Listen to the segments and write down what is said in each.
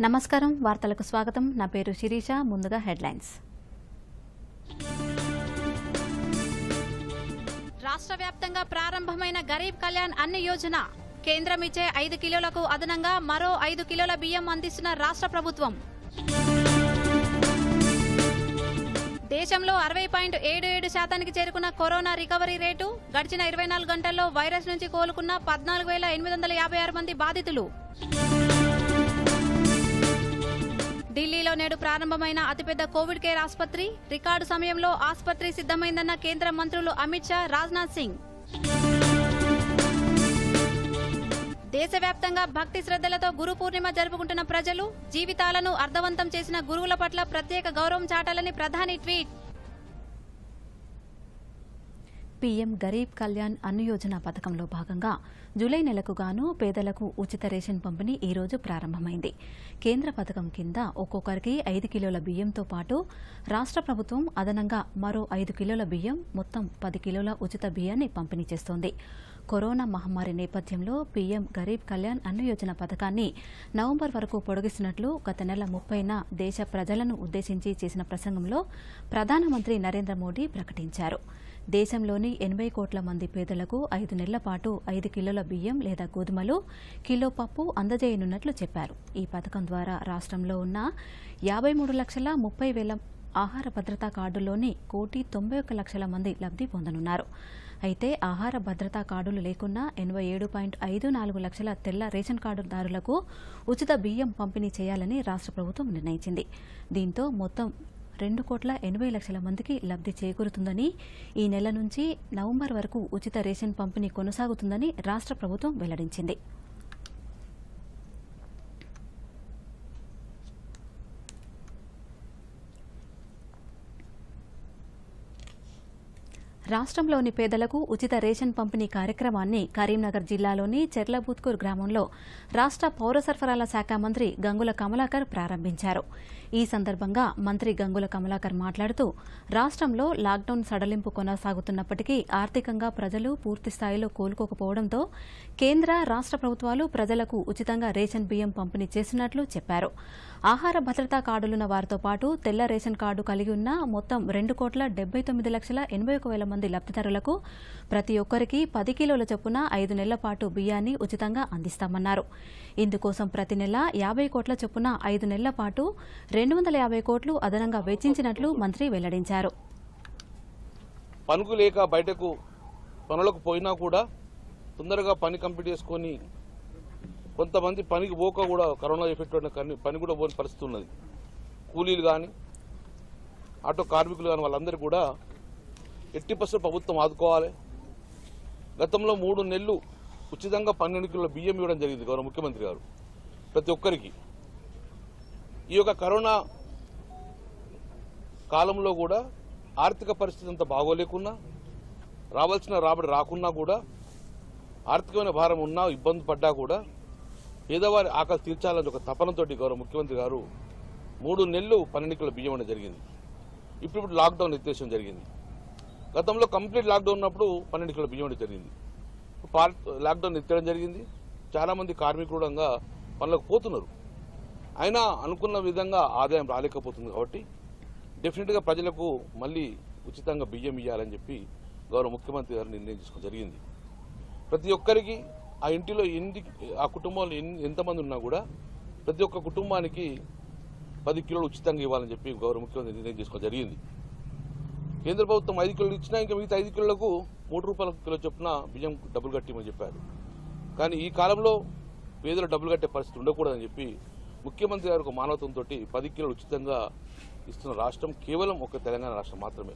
నమస్కారం వార్తలకు స్వాగతం నా పేరు శిరీష ముందుగా హెడ్లైన్స్ రాష్ట్ర వ్యాప్తంగా ప్రారంభమైన గరీబ్ కళ్యాణ్ అన్న యోజన కేంద్రం ఇచ్చే ఐదు కిలోలకు అదనంగా మరో ఐదు కిలోల బియ్యం అందిస్తున్న రాష్ట్ర ప్రభుత్వం దేశంలో అరవై పాయింట్ ఏడు ఏడు శాతానికి చేరుకున్న కరోనా రికవరీ రేటు గడిచిన ఇరవై నాలుగు గంటల్లో వైరస్ నుంచి కోలుకున్న పద్నాలుగు వేల ఎనిమిది వందల యాభై ఆరు మంది బాధితులు ఢిల్లీలో నేడు ప్రారంభమైన అతిపెద్ద కోవిడ్ కేర్ ఆసుపత్రి రికార్డు సమయంలో ఆసుపత్రి సిద్ధమైందన్న కేంద్ర మంత్రులు అమిత్ షా రాజ్నాథ్ సింగ్ దేశవ్యాప్తంగా భక్తి శ్రద్ధలతో గురు పూర్ణిమ జరుపుకుంటున్న ప్రజలు జీవితాలను అర్థవంతం చేసిన గురువుల పట్ల ప్రత్యేక గౌరవం చాటాలని ప్రధాని ట్వీట్ పీఎం గరీబ్ కళ్యాణ్ అన్న యోజన పథకంలో భాగంగా జూలై నెలకు గాను పేదలకు ఉచిత రేషన్ పంపిణీ ఈ రోజు ప్రారంభమైంది కేంద్ర పథకం కింద ఒక్కొక్కరికి ఐదు కిలోల బియ్యంతో పాటు రాష్ట్ర ప్రభుత్వం అదనంగా మరో ఐదు కిలోల బియ్యం మొత్తం పది కిలోల ఉచిత బియ్యాన్ని పంపిణీ చేస్తోంది కరోనా మహమ్మారి నేపథ్యంలో పీఎం గరీబ్ కళ్యాణ్ అన్న యోజన పథకాన్ని నవంబర్ వరకు పొడిగిస్తున్నట్లు గత నెల ముప్పైన దేశ ప్రజలను ఉద్దేశించి చేసిన ప్రసంగంలో ప్రధానమంత్రి నరేంద్ర మోదీ ప్రకటించారు దేశంలోని ఎనభై కోట్ల మంది పేదలకు ఐదు నెలల పాటు ఐదు కిలోల బియ్యం లేదా గోధుమలు కిలో పప్పు అందజేయనున్నట్లు చెప్పారు ఈ పథకం ద్వారా రాష్ట్రంలో ఉన్న యాభై మూడు లక్షల ముప్పై వేల ఆహార భద్రతా కార్డుల్లోని కోటి తొంభై ఒక్క లక్షల మంది లబ్ధి పొందనున్నారు అయితే ఆహార భద్రతా కార్డులు లేకున్నా ఎనభై ఏడు పాయింట్ ఐదు నాలుగు లక్షల తెల్ల రేషన్ కార్డుదారులకు ఉచిత బియ్యం పంపిణీ చేయాలని రాష్ట్ర ప్రభుత్వం నిర్ణయించింది దీంతో మొత్తం రెండు కోట్ల ఎనభై లక్షల మందికి లబ్ధి చేకూరుతుందని ఈ నెల నుంచి నవంబర్ వరకు ఉచిత రేషన్ పంపిణీ కొనసాగుతుందని రాష్ట్ర ప్రభుత్వం వెల్లడించింది రాష్ట్రంలోని పేదలకు ఉచిత రేషన్ పంపిణీ కార్యక్రమాన్ని కరీంనగర్ జిల్లాలోని చెర్లబూత్కూర్ గ్రామంలో రాష్ట్ర పౌర సరఫరాల శాఖ మంత్రి గంగుల కమలాకర్ ప్రారంభించారు ఈ సందర్భంగా మంత్రి గంగుల కమలాకర్ మాట్లాడుతూ రాష్ట్రంలో లాక్డౌన్ సడలింపు కొనసాగుతున్నప్పటికీ ఆర్థికంగా ప్రజలు పూర్తి స్థాయిలో కోలుకోకపోవడంతో కేంద్ర రాష్ట్ర ప్రభుత్వాలు ప్రజలకు ఉచితంగా రేషన్ బియ్యం పంపిణీ చేస్తున్నట్లు చెప్పారు ఆహార భద్రతా కార్డులున్న వారితో పాటు తెల్ల రేషన్ కార్డు కలిగి ఉన్న మొత్తం రెండు కోట్ల డెబ్బై తొమ్మిది లక్షల ఎనభై ఒక వేల మంది లబ్దిదారులకు ప్రతి ఒక్కరికి పది కిలోల చొప్పున ఐదు నెలల పాటు బియ్యాన్ని ఉచితంగా అందిస్తామన్నారు ఇందుకోసం ప్రతి నెల యాభై కోట్ల చొప్పున ఐదు నెలల పాటు రెండు వందల యాభై కోట్లు అదనంగా వెచ్చించినట్లు మంత్రి వెల్లడించారు పనుకు లేక బయటకు పనులకు పోయినా కూడా తొందరగా పని కంప్లీట్ చేసుకొని కొంతమంది పనికి పోక కూడా కరోనా ఎఫెక్ట్ ఉన్న కని- పని కూడా పోని పరిస్థితి ఉన్నది కూలీలు కానీ ఆటో కార్మికులు కానీ వాళ్ళందరూ కూడా ఎట్టి పర్సెంట్ ప్రభుత్వం ఆదుకోవాలి గతంలో మూడు నెలలు ఉచితంగా పన్నెండు కిలోల బియ్యం ఇవ్వడం జరిగింది గౌరవ ముఖ్యమంత్రి గారు ప్రతి ఒక్కరికి ఈ యొక్క కరోనా కాలంలో కూడా ఆర్థిక పరిస్థితి అంత బాగోలేకున్నా రావాల్సిన రాబడి రాకున్నా కూడా ఆర్థికమైన భారం ఉన్నా ఇబ్బంది పడ్డా కూడా పేదవారి ఆకలి తీర్చాలని ఒక తపనతోటి గౌరవ ముఖ్యమంత్రి గారు మూడు నెలలు పన్నెండు కిలో బియ్యం అనేది జరిగింది ఇప్పుడు ఇప్పుడు లాక్డౌన్ ఎత్తేసం జరిగింది గతంలో కంప్లీట్ లాక్డౌన్ ఉన్నప్పుడు పన్నెండు కిలో బియ్యం అనేది జరిగింది ఇప్పుడు పార్ట్ లాక్డౌన్ ఎత్తడం జరిగింది చాలా మంది కార్మికులు కూడా పనులకు పోతున్నారు అయినా అనుకున్న విధంగా ఆదాయం రాలేకపోతుంది కాబట్టి డెఫినెట్గా ప్రజలకు మళ్ళీ ఉచితంగా బియ్యం ఇవ్వాలని చెప్పి గౌరవ ముఖ్యమంత్రి గారు నిర్ణయం తీసుకోవడం జరిగింది ప్రతి ఒక్కరికి ఆ ఇంటిలో ఎన్ని ఆ కుటుంబంలో ఎన్ని ఎంతమంది ఉన్నా కూడా ప్రతి ఒక్క కుటుంబానికి పది కిలోలు ఉచితంగా ఇవ్వాలని చెప్పి గౌరవ ముఖ్యమంత్రి నిర్ణయం తీసుకోవడం జరిగింది కేంద్ర ప్రభుత్వం ఐదు కిలోలు ఇచ్చినా ఇంకా మిగతా ఐదు కిలోలకు మూడు రూపాయల కిలో చొప్పున బియ్యం డబ్బులు కట్టిమని చెప్పారు కానీ ఈ కాలంలో పేదలు డబ్బులు కట్టే పరిస్థితి ఉండకూడదని చెప్పి ముఖ్యమంత్రి గారు ఒక మానవత్వంతో పది కిలోలు ఉచితంగా ఇస్తున్న రాష్ట్రం కేవలం ఒక తెలంగాణ రాష్ట్రం మాత్రమే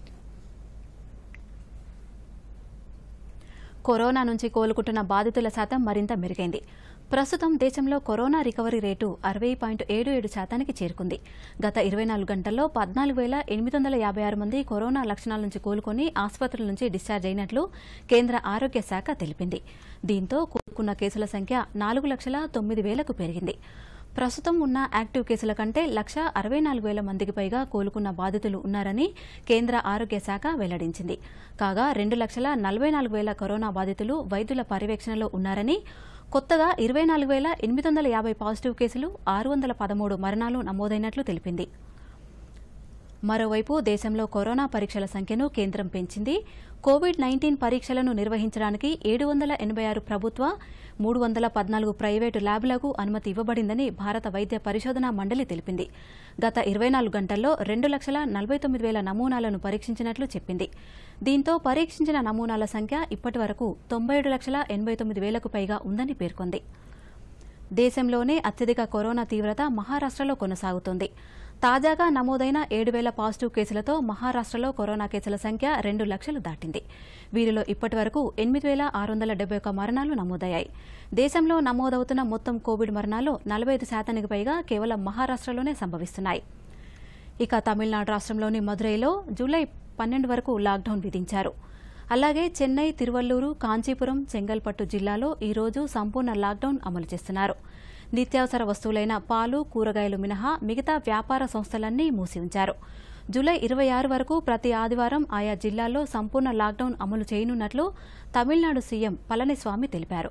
కరోనా నుంచి కోలుకుంటున్న బాధితుల శాతం మరింత మెరుగైంది ప్రస్తుతం దేశంలో కరోనా రికవరీ రేటు అరవై పాయింట్ ఏడు ఏడు శాతానికి చేరుకుంది గత ఇరవై నాలుగు గంటల్లో పద్నాలుగు వేల ఎనిమిది వందల యాభై ఆరు మంది కరోనా లక్షణాల నుంచి కోలుకొని ఆసుపత్రుల నుంచి డిశ్చార్జ్ అయినట్లు కేంద్ర ఆరోగ్య శాఖ తెలిపింది దీంతో కోలుకున్న కేసుల సంఖ్య నాలుగు లక్షల తొమ్మిది వేలకు పెరిగింది ప్రస్తుతం ఉన్న యాక్టివ్ కేసుల కంటే లక్ష అరవై నాలుగు వేల మందికి పైగా కోలుకున్న బాధితులు ఉన్నారని కేంద్ర ఆరోగ్య శాఖ వెల్లడించింది కాగా రెండు లక్షల నలభై నాలుగు వేల కరోనా బాధితులు వైద్యుల పర్యవేక్షణలో ఉన్నారని కొత్తగా ఇరవై నాలుగు వేల ఎనిమిది వందల యాభై పాజిటివ్ కేసులు ఆరు వందల పదమూడు మరణాలు నమోదైనట్లు తెలిపింది మరోవైపు దేశంలో కరోనా పరీక్షల సంఖ్యను కేంద్రం పెంచింది కోవిడ్ నైన్టీన్ పరీక్షలను నిర్వహించడానికి ఏడు వందల ఎనభై ఆరు ప్రభుత్వ మూడు వందల పద్నాలుగు ప్రైవేటు ల్యాబ్లకు అనుమతి ఇవ్వబడిందని భారత వైద్య పరిశోధనా మండలి తెలిపింది గత ఇరవై నాలుగు గంటల్లో రెండు లక్షల నలభై తొమ్మిది వేల నమూనాలను పరీక్షించినట్లు చెప్పింది దీంతో పరీక్షించిన నమూనాల సంఖ్య ఇప్పటి వరకు తొంభై ఏడు లక్షల ఎనభై తొమ్మిది వేలకు పైగా ఉందని పేర్కొంది దేశంలోనే అత్యధిక కరోనా తీవ్రత మహారాష్ట్రలో కొనసాగుతోంది తాజాగా నమోదైన ఏడు వేల పాజిటివ్ కేసులతో మహారాష్ట్రలో కరోనా కేసుల సంఖ్య రెండు లక్షలు దాటింది వీరిలో ఇప్పటి వరకు ఎనిమిది వేల ఆరు వందల డెబ్బై ఒక్క మరణాలు నమోదయ్యాయి దేశంలో నమోదవుతున్న మొత్తం కోవిడ్ మరణాలు నలభై ఐదు శాతానికి పైగా కేవలం మహారాష్ట్రలోనే సంభవిస్తున్నాయి ఇక తమిళనాడు రాష్ట్రంలోని మదురైలో జూలై పన్నెండు వరకు లాక్డౌన్ విధించారు అలాగే చెన్నై తిరువల్లూరు కాంచీపురం చెంగల్పట్టు జిల్లాలో ఈ రోజు సంపూర్ణ లాక్డౌన్ అమలు చేస్తున్నారు నిత్యావసర వస్తువులైన పాలు కూరగాయలు మినహా మిగతా వ్యాపార సంస్థలన్నీ మూసి ఉంచారు జూలై ఇరవై ఆరు వరకు ప్రతి ఆదివారం ఆయా జిల్లాల్లో సంపూర్ణ లాక్డౌన్ అమలు చేయనున్నట్లు తమిళనాడు సీఎం పళనిస్వామి తెలిపారు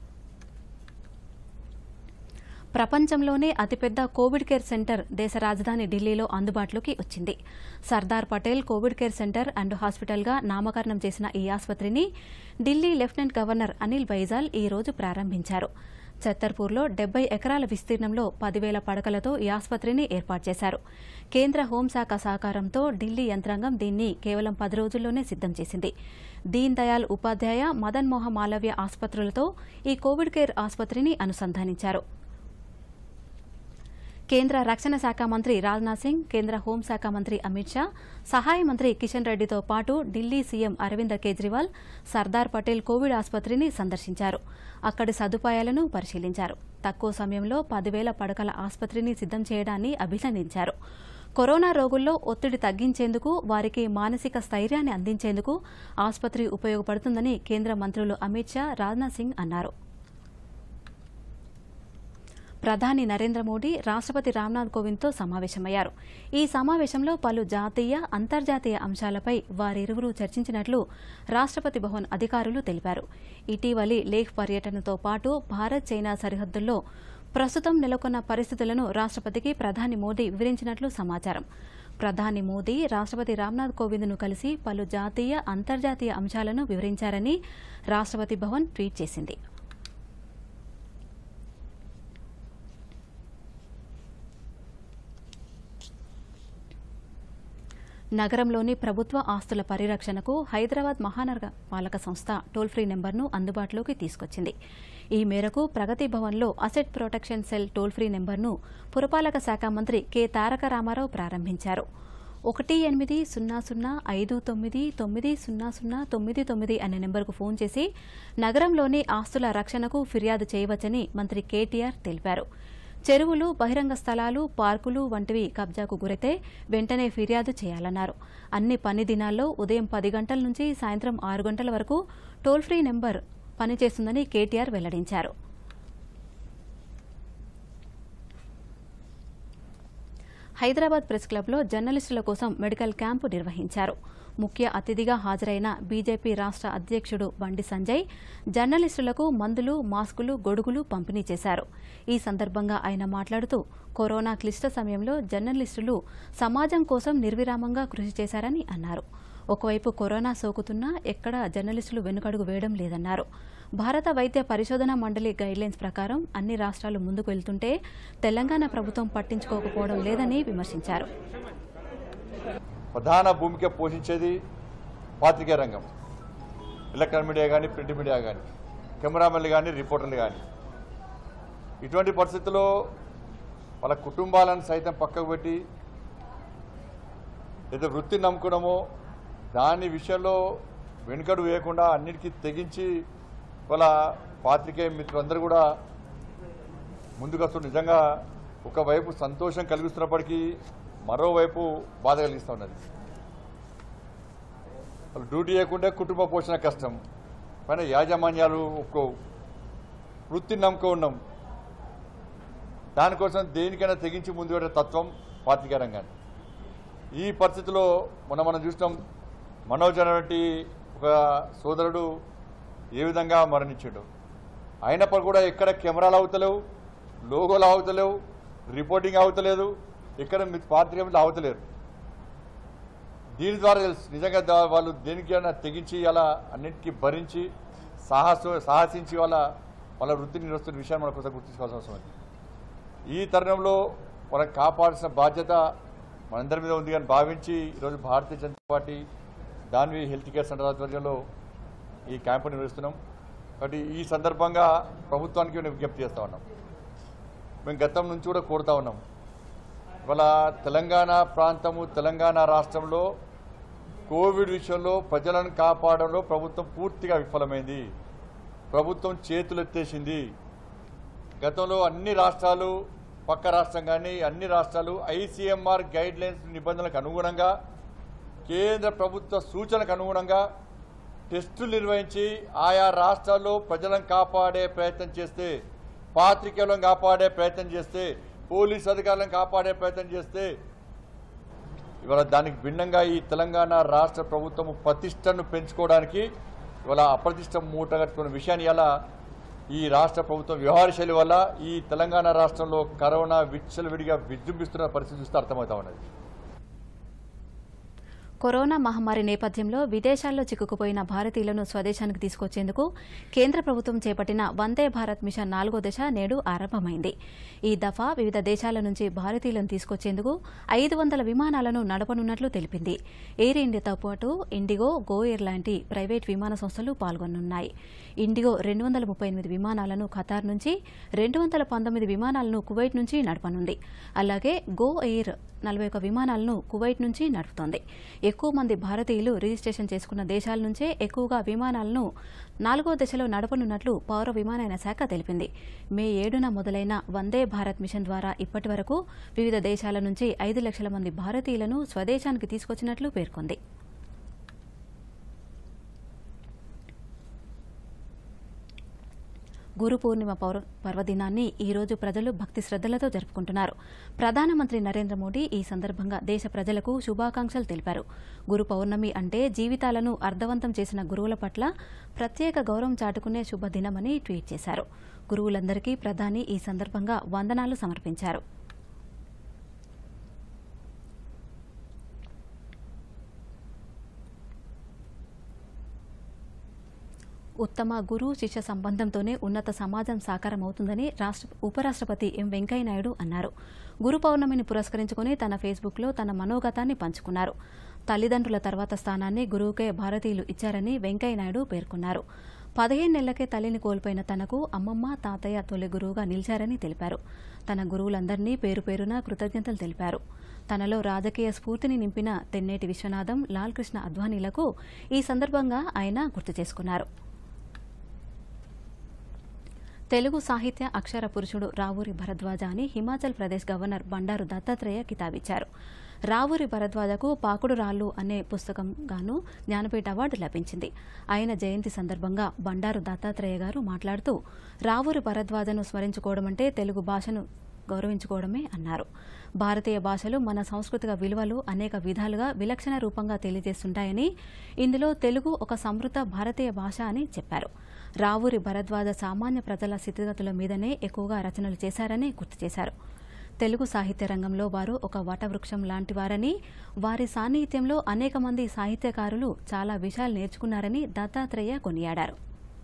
ప్రపంచంలోనే అతిపెద్ద కోవిడ్ కేర్ సెంటర్ దేశ రాజధాని ఢిల్లీలో అందుబాటులోకి వచ్చింది Sardar Patel covid care centre and హాస్పిటల్గా నామకరణం చేసిన ఈ ఆసుపత్రిని ఢిల్లీ లెఫ్టినెంట్ గవర్నర్ అనిల్ బైజాల్ ఈ రోజు ప్రారంభించారు ఛత్తర్పూర్లో డెబ్బై ఎకరాల విస్తీర్ణంలో పదివేల పడకలతో ఈ ఆసుపత్రిని ఏర్పాటు చేశారు కేంద్ర హోంశాఖ సహకారంతో ఢిల్లీ యంత్రాంగం దీన్ని కేవలం పది రోజుల్లోనే సిద్దం చేసింది దీన్ దయాల్ ఉపాధ్యాయ మదన్ మోహ మాలవ్య ఆసుపత్రులతో ఈ కోవిడ్ కేర్ ఆసుపత్రిని అనుసంధానించారు కేంద్ర రక్షణ శాఖ మంత్రి రాజ్నాథ్ సింగ్ కేంద్ర హోంశాఖ మంత్రి అమిత్ షా సహాయ మంత్రి కిషన్ రెడ్డితో పాటు ఢిల్లీ సీఎం అరవింద్ కేజ్రీవాల్ సర్దార్ పటేల్ కోవిడ్ ఆసుపత్రిని సందర్శించారు అక్కడి సదుపాయాలను పరిశీలించారు తక్కువ సమయంలో పదివేల పడకల ఆసుపత్రిని సిద్దం చేయడాన్ని అభినందించారు కరోనా రోగుల్లో ఒత్తిడి తగ్గించేందుకు వారికి మానసిక స్థైర్యాన్ని అందించేందుకు ఆసుపత్రి ఉపయోగపడుతుందని కేంద్ర మంత్రులు అమిత్ షా రాజ్నాథ్ సింగ్ అన్నారు ప్రధాని నరేంద్ర మోదీ రాష్ట్రపతి రామ్నాథ్ కోవింద్తో సమావేశమయ్యారు ఈ సమావేశంలో పలు జాతీయ అంతర్జాతీయ అంశాలపై వారిరువురు చర్చించినట్లు రాష్ట్రపతి భవన్ అధికారులు తెలిపారు ఇటీవలి లేహ్ పర్యటనతో పాటు భారత్ చైనా సరిహద్దుల్లో ప్రస్తుతం నెలకొన్న పరిస్థితులను రాష్ట్రపతికి ప్రధాని మోదీ వివరించినట్లు సమాచారం ప్రధాని మోదీ రాష్ట్రపతి రామ్నాథ్ కోవింద్ను కలిసి పలు జాతీయ అంతర్జాతీయ అంశాలను వివరించారని రాష్ట్రపతి భవన్ ట్వీట్ చేసింది నగరంలోని ప్రభుత్వ ఆస్తుల పరిరక్షణకు హైదరాబాద్ మహానగర పాలక సంస్థ టోల్ ఫ్రీ నెంబర్ను అందుబాటులోకి తీసుకొచ్చింది ఈ మేరకు ప్రగతి భవన్లో asset protection cell toll free నెంబర్ను పురపాలక శాఖ మంత్రి కె తారక రామారావు ప్రారంభించారు ఒకటి ఎనిమిది సున్నా సున్నా ఐదు తొమ్మిది తొమ్మిది సున్నా సున్నా తొమ్మిది తొమ్మిది అనే నెంబర్కు ఫోన్ చేసి నగరంలోని ఆస్తుల రక్షణకు ఫిర్యాదు చేయవచ్చని మంత్రి కేటీఆర్ తెలిపారు చెరువులు బహిరంగ స్థలాలు పార్కులు వంటివి కబ్జాకు గురైతే వెంటనే ఫిర్యాదు చేయాలన్నారు అన్ని పని దినాల్లో ఉదయం పది గంటల నుంచి సాయంత్రం ఆరు గంటల వరకు టోల్ ఫ్రీ నెంబర్ పనిచేస్తుందని కేటీఆర్ వెల్లడించారు హైదరాబాద్ ప్రెస్ క్లబ్లో జర్నలిస్టుల కోసం మెడికల్ క్యాంపు నిర్వహించారు ముఖ్య అతిథిగా హాజరైన బీజేపీ రాష్ట్ర అధ్యక్షుడు బండి సంజయ్ జర్నలిస్టులకు మందులు మాస్కులు గొడుగులు పంపిణీ చేశారు ఈ సందర్భంగా ఆయన మాట్లాడుతూ కరోనా క్లిష్ట సమయంలో జర్నలిస్టులు సమాజం కోసం నిర్విరామంగా కృషి చేశారని అన్నారు ఒకవైపు కరోనా సోకుతున్నా ఎక్కడా జర్నలిస్టులు వెనుకడుగు వేయడం లేదన్నారు భారత వైద్య పరిశోధన మండలి గైడ్లైన్స్ ప్రకారం అన్ని రాష్ట్రాలు ముందుకు వెళ్తుంటే తెలంగాణ ప్రభుత్వం పట్టించుకోకపోవడం లేదని విమర్శించారు ప్రధాన భూమిక పోషించేది పాత్రికేయ రంగం ఎలక్ట్రానిక్ మీడియా కానీ ప్రింట్ మీడియా కానీ కెమెరామెన్లు కానీ రిపోర్టర్లు కానీ ఇటువంటి పరిస్థితుల్లో వాళ్ళ కుటుంబాలను సైతం పక్కకు పెట్టి ఏదో వృత్తిని నమ్ముకోవడమో దాని విషయంలో వెనుకడు వేయకుండా అన్నిటికీ తెగించి వాళ్ళ పాత్రికేయ మిత్రులందరూ కూడా ముందుకు వస్తున్న నిజంగా ఒకవైపు సంతోషం కలిగిస్తున్నప్పటికీ మరోవైపు బాధ కలిగిస్తూ ఉన్నది వాళ్ళు డ్యూటీ చేయకుండా కుటుంబ పోషణ కష్టం పైన యాజమాన్యాలు ఒక్కో వృత్తిని నమ్ముకో ఉన్నాం దానికోసం దేనికైనా తెగించి ముందు పెట్టే తత్వం పాత్రికా రంగాన్ని ఈ పరిస్థితిలో మొన్న మనం చూసినాం మనోజ్ అనేటువంటి ఒక సోదరుడు ఏ విధంగా మరణించాడు అయినప్పుడు కూడా ఎక్కడ కెమెరాలు అవుతలేవు లోగోలు అవుతలేవు రిపోర్టింగ్ అవుతలేదు ఎక్కడ మీ పాత్రికేయులు అవుతలేరు దీని ద్వారా తెలుసు నిజంగా దా- వాళ్ళు దేనికైనా తెగించి అలా అన్నిటికీ భరించి సాహస సాహసించి వాళ్ళ వాళ్ళ వృత్తిని నిర్వహిస్తున్న విషయాన్ని మనం కొంచెం గుర్తించుకోవాల్సిన అవసరం ఉంది ఈ తరుణంలో వాళ్ళని కాపాడాల్సిన బాధ్యత మనందరి మీద ఉంది కానీ భావించి ఈరోజు Bharatiya Janata party Danvi health care centre ఆధ్వర్యంలో ఈ క్యాంపు నిర్వహిస్తున్నాం కాబట్టి ఈ సందర్భంగా ప్రభుత్వానికి మేము విజ్ఞప్తి చేస్తా ఉన్నాం మేము గతం నుంచి కూడా కోరుతా ఉన్నాం ఇవాళ తెలంగాణ ప్రాంతము తెలంగాణ రాష్ట్రంలో కోవిడ్ విషయంలో ప్రజలను కాపాడంలో ప్రభుత్వం పూర్తిగా విఫలమైంది ప్రభుత్వం చేతులు ఎత్తేసింది గతంలో అన్ని రాష్ట్రాలు పక్క రాష్ట్రం కానీ అన్ని రాష్ట్రాలు ఐసీఎంఆర్ గైడ్ లైన్స్ నిబంధనలకు అనుగుణంగా కేంద్ర ప్రభుత్వ సూచనలకు అనుగుణంగా టెస్టులు నిర్వహించి ఆయా రాష్ట్రాల్లో ప్రజలను కాపాడే ప్రయత్నం చేస్తే పాత్రికేయులను కాపాడే ప్రయత్నం చేస్తే పోలీస్ అధికారులను కాపాడే ప్రయత్నం చేస్తే ఇవాళ దానికి భిన్నంగా ఈ తెలంగాణ రాష్ట్ర ప్రభుత్వం ప్రతిష్టను పెంచుకోవడానికి ఇవాళ అప్రతిష్ట మూట కట్టుకున్న విషయాన్ని ఇలా ఈ రాష్ట్ర ప్రభుత్వం వ్యవహార శైలి వల్ల ఈ తెలంగాణ రాష్ట్రంలో కరోనా విచ్చలవిడిగా విజృంభిస్తున్న పరిస్థితి చూస్తే అర్థమవుతా ఉన్నది కరోనా మహమ్మారి నేపథ్యంలో విదేశాల్లో చిక్కుకుపోయిన భారతీయులను స్వదేశానికి తీసుకొచ్చేందుకు కేంద్ర ప్రభుత్వం చేపట్టిన వందే భారత్ మిషన్ నాలుగో దశ నేడు ఆరంభమైంది ఈ దఫా వివిధ దేశాల నుంచి భారతీయులను తీసుకొచ్చేందుకు ఐదు వందల విమానాలను నడపనున్నట్లు తెలిపింది ఎయిర్ ఇండియాతో పాటు ఇండిగో గో ఎయిర్ లాంటి ప్రైవేట్ విమాన సంస్థలు పాల్గొనున్నాయి ఇండిగో రెండు వందల ముప్పై ఎనిమిది విమానాలను ఖతార్ నుంచి రెండు వందల పంతొమ్మిది విమానాలను కువైట్ నుంచి నడపనుంది అలాగే గో ఎయిర్ నలభై ఒక విమానాలను కువైట్ నుంచి నడుపుతోంది ఎక్కువ మంది భారతీయులు రిజిస్ట్రేషన్ చేసుకున్న దేశాల నుంచే ఎక్కువగా విమానాలను నాలుగో దశలో నడపనున్నట్లు పౌర విమానయాన శాఖ తెలిపింది మే ఏడున మొదలైన వందే భారత్ మిషన్ ద్వారా ఇప్పటి వరకు వివిధ దేశాల నుంచి ఐదు లక్షల మంది భారతీయులను స్వదేశానికి తీసుకొచ్చినట్లు పేర్కొంది గురు పూర్ణిమ పౌర పర్వదినాన్ని ఈ రోజు ప్రజలు భక్తి శ్రద్దలతో జరుపుకుంటున్నారు ప్రధానమంత్రి నరేంద్ర మోదీ ఈ సందర్భంగా దేశ ప్రజలకు శుభాకాంక్షలు తెలిపారు గురు పౌర్ణమి అంటే జీవితాలను అర్థవంతం చేసిన గురువుల పట్ల ప్రత్యేక గౌరవం చాటుకునే శుభదినమని ట్వీట్ చేశారు గురువులందరికీ ప్రధాని ఈ సందర్భంగా వందనాలు సమర్పించారు ఉత్తమ గురు శిష్య సంబంధంతోనే ఉన్నత సమాజం సాకారమవుతుందని రాష్ట్ర ఉపరాష్ట్రపతి ఎం వెంకయ్యనాయుడు అన్నారు గురు పౌర్ణమిని పురస్కరించుకుని తన ఫేస్బుక్లో తన మనోగతాన్ని పంచుకున్నారు తల్లిదండ్రుల తర్వాత స్థానాన్ని గురువుకే భారతీయులు ఇచ్చారని వెంకయ్యనాయుడు పేర్కొన్నారు పదిహేను నెలలకే తల్లిని కోల్పోయిన తనకు అమ్మమ్మ తాతయ్య తొలి గురువుగా నిలిచారని తెలిపారు తన గురువులందరినీ పేరు పేరున కృతజ్ఞతలు తెలిపారు తనలో రాజకీయ స్ఫూర్తిని నింపిన తెన్నేటి విశ్వనాథం లాల్ కృష్ణ అద్వానీలకు ఈ సందర్భంగా ఆయన గుర్తు చేసుకున్నారు తెలుగు సాహిత్య అక్షర పురుషుడు రావూరి భరద్వాజ అని హిమాచల్ ప్రదేశ్ గవర్నర్ బండారు దత్తాత్రేయ కితాబిచ్చారు రావూరి భరద్వాజకు పాకుడు రాళ్ళు అనే పుస్తకం గాను జ్ఞానపీఠ అవార్డు లభించింది ఆయన జయంతి సందర్భంగా బండారు దత్తాత్రేయ గారు మాట్లాడుతూ రావూరి భరద్వాజను స్మరించుకోవడం అంటే తెలుగు భాషను గౌరవించుకోవడమే అన్నారు భారతీయ భాషలు మన సాంస్కృతిక విలువలు అనేక విధాలుగా విలక్షణ రూపంగా తెలియజేస్తుంటాయని ఇందులో తెలుగు ఒక సమృద్ధ భారతీయ భాష అని చెప్పారు రావూరి భరద్వాజ సామాన్య ప్రజల స్థితిగతుల మీదనే ఎక్కువగా రచనలు చేశారని గుర్తు చేశారు తెలుగు సాహిత్య రంగంలో వారు ఒక వటవృక్షం లాంటివారని వారి సాన్నిహిత్యంలో అనేక మంది సాహిత్యకారులు చాలా విషయాలు నేర్చుకున్నారని దత్తాత్రేయ కొనియాడారు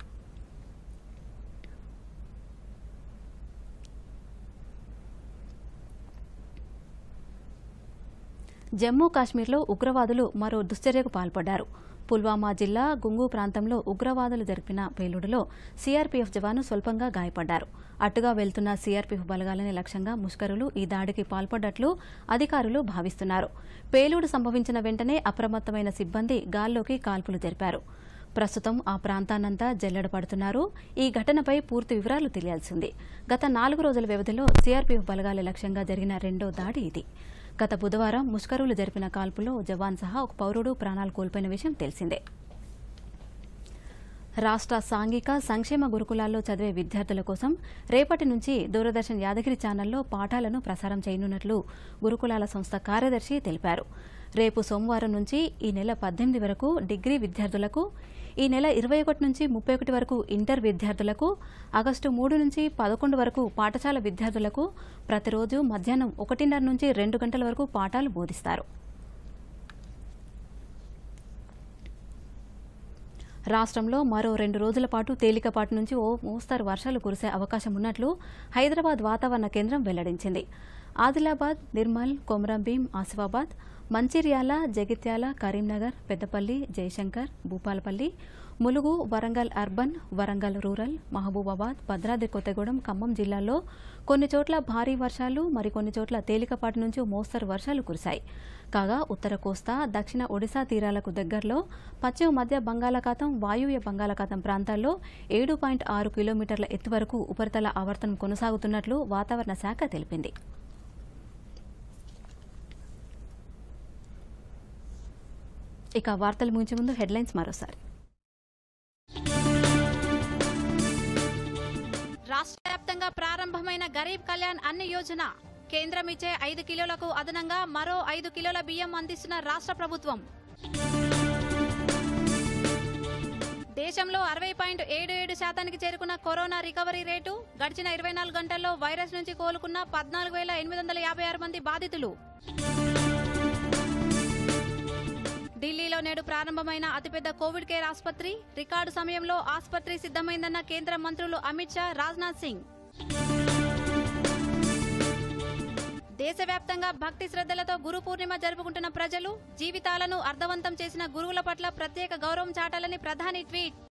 జమ్మూ కాశ్మీర్లో ఉగ్రవాదులు మరో దుశ్చర్యకు పాల్పడ్డారు పుల్వామా జిల్లా గుంగు ప్రాంతంలో ఉగ్రవాదులు జరిపిన పేలుడులో సీఆర్పీఎఫ్ జవాను స్వల్పంగా గాయపడ్డారు అటుగా వెళ్తున్న సీఆర్పీఎఫ్ బలగాలని లక్ష్యంగా ముష్కరులు ఈ దాడికి పాల్పడ్డట్లు అధికారులు భావిస్తున్నారు పేలుడు సంభవించిన వెంటనే అప్రమత్తమైన సిబ్బంది గాల్లోకి కాల్పులు జరిపారు ప్రస్తుతం ఆ ప్రాంతాన్నంతా జల్లెడ పడుతున్నారు ఈ ఘటనపై పూర్తి వివరాలు తెలియాల్సింది గత నాలుగు రోజుల వ్యవధిలో సీఆర్పీఎఫ్ బలగాల లక్ష్యంగా జరిగిన రెండో దాడి ఇది గత బుధవారం ముష్కరులు జరిపిన కాల్పులో జవాన్ సహా ఒక పౌరుడు ప్రాణాలు కోల్పోయిన విషయం తెలిసిందే రాష్ట్ర సాంఘిక సంక్షేమ గురుకులాల్లో చదివే విద్యార్థుల కోసం రేపటి నుంచి దూరదర్శన్ యాదగిరి ఛానల్లో పాఠాలను ప్రసారం చేయనున్నట్లు గురుకులాల సంస్థ కార్యదర్శి తెలిపారు రేపు సోమవారం నుంచి ఈ నెల పద్దెనిమిది వరకు డిగ్రీ విద్యార్థులకు ఈ నెల ఇరవై ఒకటి నుంచి ముప్పై ఒకటి వరకు ఇంటర్ విద్యార్థులకు ఆగస్టు మూడు నుంచి పదకొండు వరకు పాఠశాల విద్యార్థులకు ప్రతిరోజు మధ్యాహ్నం ఒకటిన్నర నుంచి రెండు గంటల వరకు పాఠాలు బోధిస్తారు రాష్ట్రంలో మరో రెండు రోజుల పాటు తేలికపాటి నుంచి ఓ మోస్తరు వర్షాలు కురిసే అవకాశం ఉన్నట్లు హైదరాబాద్ వాతావరణ కేంద్రం వెల్లడించింది ఆదిలాబాద్ నిర్మల్ కొమరంభీం ఆసిఫాబాద్ మంచిర్యాల జగిత్యాల కరీంనగర్ పెద్దపల్లి జయశంకర్ భూపాలపల్లి ములుగు వరంగల్ అర్బన్ వరంగల్ రూరల్ మహబూబాబాద్ భద్రాద్రి కొత్తగూడెం ఖమ్మం జిల్లాల్లో కొన్ని చోట్ల భారీ వర్షాలు మరికొన్ని చోట్ల తేలికపాటి నుంచి మోస్తరు వర్షాలు కురిశాయి కాగా ఉత్తర కోస్తా దక్షిణ ఒడిశా తీరాలకు దగ్గరలో పశ్చిమ మధ్య బంగాళాఖాతం వాయువ్య బంగాళాఖాతం ప్రాంతాల్లో ఏడు పాయింట్ ఆరు కిలోమీటర్ల ఎత్తు వరకు ఉపరితల ఆవర్తనం కొనసాగుతున్నట్లు వాతావరణ శాఖ తెలిపింది ఇక వార్తలు ముగించే ముందు హెడ్లైన్స్ మరోసారి రాష్ట్ర వ్యాప్తంగా ప్రారంభమైన గరీబ్ కళ్యాణ్ అన్న యోజన కేంద్రం ఇచ్చే ఐదు కిలోలకు అదనంగా మరో ఐదు కిలోల బియ్యం అందిస్తున్న రాష్ట్ర ప్రభుత్వం దేశంలో అరవై పాయింట్ ఏడు ఏడు శాతానికి చేరుకున్న కరోనా రికవరీ రేటు గడిచిన ఇరవై నాలుగు గంటల్లో వైరస్ నుంచి కోలుకున్న పద్నాలుగు వేల ఎనిమిది వందల యాభై ఆరు మంది బాధితులు ఢిల్లీలో నేడు ప్రారంభమైన అతిపెద్ద కోవిడ్ కేర్ ఆసుపత్రి రికార్డు సమయంలో ఆసుపత్రి సిద్ధమైందన్న కేంద్ర మంత్రులు అమిత్ షా రాజ్నాథ్ సింగ్ దేశవ్యాప్తంగా భక్తి శ్రద్ధలతో గురు పూర్ణిమ జరుపుకుంటున్న ప్రజలు జీవితాలను అర్థవంతం చేసిన గురువుల పట్ల ప్రత్యేక గౌరవం చాటాలని ప్రధాని ట్వీట్